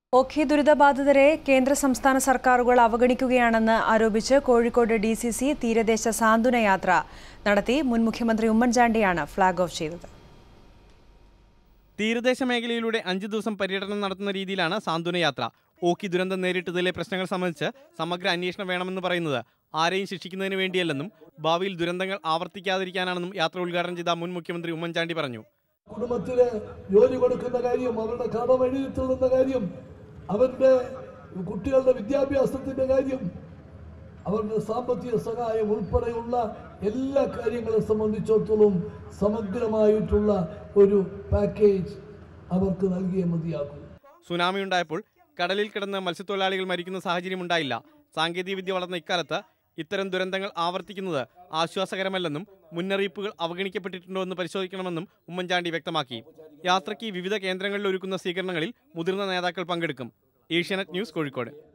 ഓഖി ദുരിതബാധിതരെ കേന്ദ്ര സംസ്ഥാന സർക്കാരുകൾ അവഗണിക്കുകയാണെന്ന് ആരോപിച്ച് കോഴിക്കോട് ഡി സി സി തീരദേശ സാന്ത്വന യാത്ര നടത്തി മുൻ മുഖ്യമന്ത്രി ഉമ്മൻചാണ്ടിയാണ് ഫ്ളാഗ് ഓഫ് ചെയ്തത് തീരദേശ മേഖലയിലൂടെ അഞ്ച് ദിവസം പര്യടനം നടത്തുന്ന രീതിയിലാണ് സാന്ത്വന യാത്ര ഓക്കി ദുരന്തം നേരിട്ടതിലെ പ്രശ്നങ്ങൾ സംബന്ധിച്ച് സമഗ്ര അന്വേഷണം വേണമെന്ന് പറയുന്നത് ആരെയും ശിക്ഷിക്കുന്നതിന് വേണ്ടിയല്ലെന്നും ഭാവിയിൽ ദുരന്തങ്ങൾ ആവർത്തിക്കാതിരിക്കാനാണെന്നും യാത്ര ഉദ്ഘാടനം ചെയ്ത മുൻ മുഖ്യമന്ത്രി ഉമ്മൻചാണ്ടി പറഞ്ഞു കുടുംബത്തിന് ജോലി കൊടുക്കുന്ന കാര്യം അവരുടെ കടം എഴുതിത്തുള്ളുന്ന കാര്യം അവരുടെ കുട്ടികളുടെ വിദ്യാഭ്യാസത്തിന്റെ കാര്യം അവരുടെ സാമ്പത്തിക സഹായം ഉൾപ്പെടെയുള്ള എല്ലാ കാര്യങ്ങളെ സംബന്ധിച്ചിടത്തോളം സമഗ്രമായിട്ടുള്ള ഒരു പാക്കേജ് അവർക്ക് നൽകിയേ മതിയാകൂ സുനാമി ഉണ്ടായപ്പോൾ കടലിൽ കിടന്ന് മത്സ്യത്തൊഴിലാളികൾ മരിക്കുന്ന സാഹചര്യം ഉണ്ടായില്ല സാങ്കേതികവിദ്യ വളർന്ന ഇക്കാലത്ത് ഇത്തരം ദുരന്തങ്ങൾ ആവർത്തിക്കുന്നത് ആശ്വാസകരമല്ലെന്നും മുന്നറിയിപ്പുകൾ അവഗണിക്കപ്പെട്ടിട്ടുണ്ടോ എന്ന് പരിശോധിക്കണമെന്നും ഉമ്മൻചാണ്ടി വ്യക്തമാക്കി യാത്രയ്ക്ക് വിവിധ കേന്ദ്രങ്ങളിൽ ഒരുക്കുന്ന സ്വീകരണങ്ങളിൽ മുതിർന്ന നേതാക്കൾ പങ്കെടുക്കും ഏഷ്യാനെറ്റ് ന്യൂസ് കോഴിക്കോട്